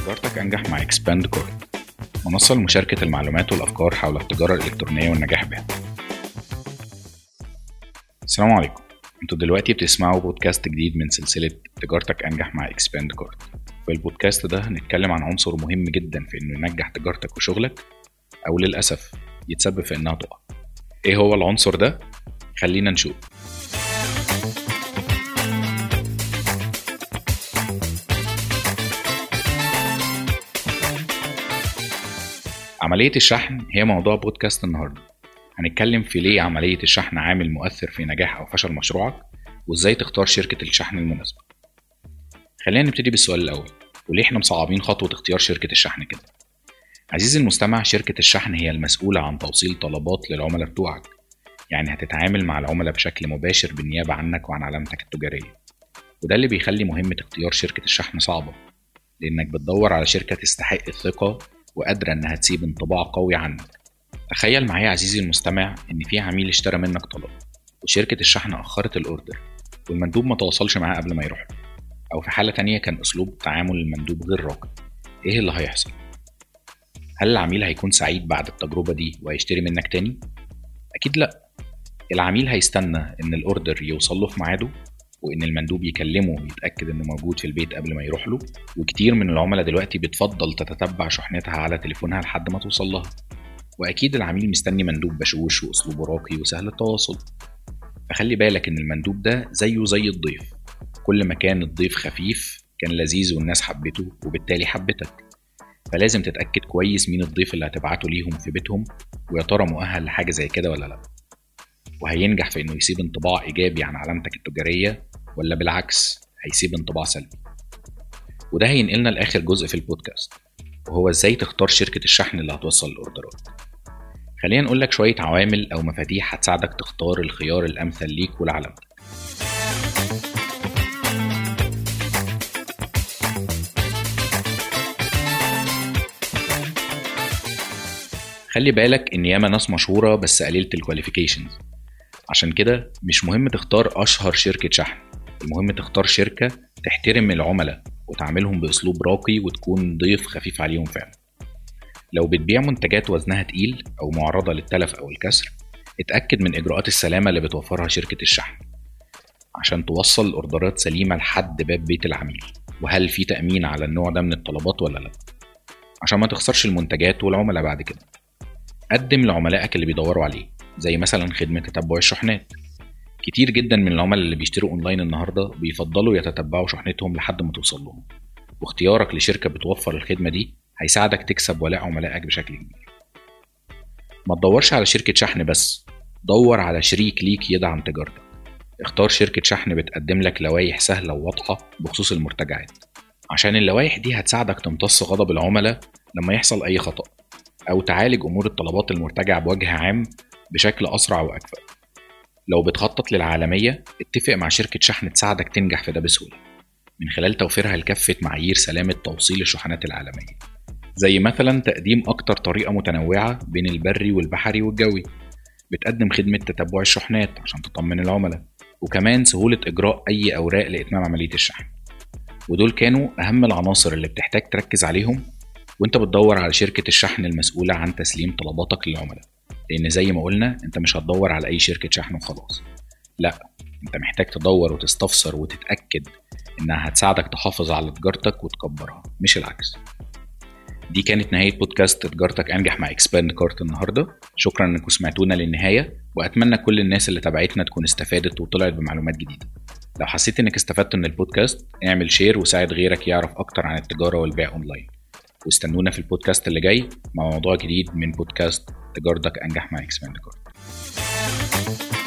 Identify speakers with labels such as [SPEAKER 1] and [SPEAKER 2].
[SPEAKER 1] تجارتك أنجح مع اكسباند كورد منصة لمشاركة المعلومات والأفكار حول التجارة الإلكترونية والنجاح بها السلام عليكم انتوا دلوقتي بتسمعوا بودكاست جديد من سلسلة تجارتك أنجح مع اكسباند كورد في البودكاست ده هنتكلم عن عنصر مهم جدا في إنه ينجح تجارتك وشغلك أو للأسف يتسبب في إنها تقع إيه هو العنصر ده؟ خلينا نشوف عملية الشحن هي موضوع بودكاست النهاردة هنتكلم في ليه عملية الشحن عامل مؤثر في نجاح أو فشل مشروعك وإزاي تختار شركة الشحن المناسبة خلينا نبتدي بالسؤال الأول وليه احنا مصعبين خطوة اختيار شركة الشحن كده عزيزي المستمع شركة الشحن هي المسؤولة عن توصيل طلبات للعملاء بتوعك يعني هتتعامل مع العملاء بشكل مباشر بالنيابة عنك وعن علامتك التجارية وده اللي بيخلي مهمة اختيار شركة الشحن صعبة لأنك بتدور على شركة تستحق الثقة وقادرة إنها تسيب انطباع قوي عنك تخيل معايا عزيزي المستمع إن في عميل اشترى منك طلب وشركة الشحن أخرت الأوردر والمندوب ما تواصلش معاه قبل ما يروح له أو في حالة تانية كان أسلوب تعامل المندوب غير راقي إيه اللي هيحصل؟ هل العميل هيكون سعيد بعد التجربة دي وهيشتري منك تاني؟ أكيد لأ العميل هيستنى إن الأوردر يوصل له في ميعاده وإن المندوب يكلمه ويتأكد إنه موجود في البيت قبل ما يروح له وكتير من العملاء دلوقتي بتفضل تتتبع شحنتها على تليفونها لحد ما توصل لها وأكيد العميل مستني مندوب بشوش وأسلوبه راقي وسهل التواصل فخلي بالك إن المندوب ده زيه زي الضيف كل ما كان الضيف خفيف كان لذيذ والناس حبته وبالتالي حبتك فلازم تتأكد كويس مين الضيف اللي هتبعته ليهم في بيتهم ويا ترى مؤهل لحاجة زي كده ولا لأ وهينجح في إنه يسيب انطباع إيجابي عن علامتك التجارية ولا بالعكس هيسيب انطباع سلبي وده هينقلنا لآخر جزء في البودكاست وهو إزاي تختار شركة الشحن اللي هتوصل الأوردرات خلينا نقول لك شوية عوامل أو مفاتيح هتساعدك تختار الخيار الأمثل ليك ولعلامتك خلي بالك ان ياما ناس مشهوره بس قليله الكواليفيكيشنز عشان كده مش مهم تختار اشهر شركه شحن المهم تختار شركه تحترم العملاء وتعاملهم باسلوب راقي وتكون ضيف خفيف عليهم فعلا لو بتبيع منتجات وزنها تقيل او معرضه للتلف او الكسر اتاكد من اجراءات السلامه اللي بتوفرها شركه الشحن عشان توصل اوردرات سليمه لحد باب بيت العميل وهل في تامين على النوع ده من الطلبات ولا لا عشان ما تخسرش المنتجات والعملاء بعد كده قدم لعملائك اللي بيدوروا عليه زي مثلا خدمة تتبع الشحنات كتير جدا من العملاء اللي بيشتروا اونلاين النهارده بيفضلوا يتتبعوا شحنتهم لحد ما توصل لهم واختيارك لشركة بتوفر الخدمة دي هيساعدك تكسب ولاء عملائك بشكل كبير ما تدورش على شركة شحن بس دور على شريك ليك يدعم تجارتك اختار شركة شحن بتقدم لك لوائح سهلة وواضحة بخصوص المرتجعات عشان اللوائح دي هتساعدك تمتص غضب العملاء لما يحصل أي خطأ أو تعالج أمور الطلبات المرتجعة بوجه عام بشكل أسرع وأكفأ. لو بتخطط للعالمية اتفق مع شركة شحن تساعدك تنجح في ده بسهولة من خلال توفيرها لكافة معايير سلامة توصيل الشحنات العالمية زي مثلا تقديم أكتر طريقة متنوعة بين البري والبحري والجوي بتقدم خدمة تتبع الشحنات عشان تطمن العملاء وكمان سهولة إجراء أي أوراق لإتمام عملية الشحن ودول كانوا أهم العناصر اللي بتحتاج تركز عليهم وانت بتدور على شركة الشحن المسؤولة عن تسليم طلباتك للعملاء لأن زي ما قلنا انت مش هتدور على أي شركة شحن وخلاص لا انت محتاج تدور وتستفسر وتتأكد انها هتساعدك تحافظ على تجارتك وتكبرها مش العكس دي كانت نهاية بودكاست تجارتك أنجح مع إكسباند كارت النهاردة شكرا إنكم سمعتونا للنهاية وأتمنى كل الناس اللي تابعتنا تكون استفادت وطلعت بمعلومات جديدة لو حسيت إنك استفدت من البودكاست اعمل شير وساعد غيرك يعرف أكتر عن التجارة والبيع أونلاين واستنونا في البودكاست اللي جاي مع موضوع جديد من بودكاست تجارتك انجح مع اكسباند كارد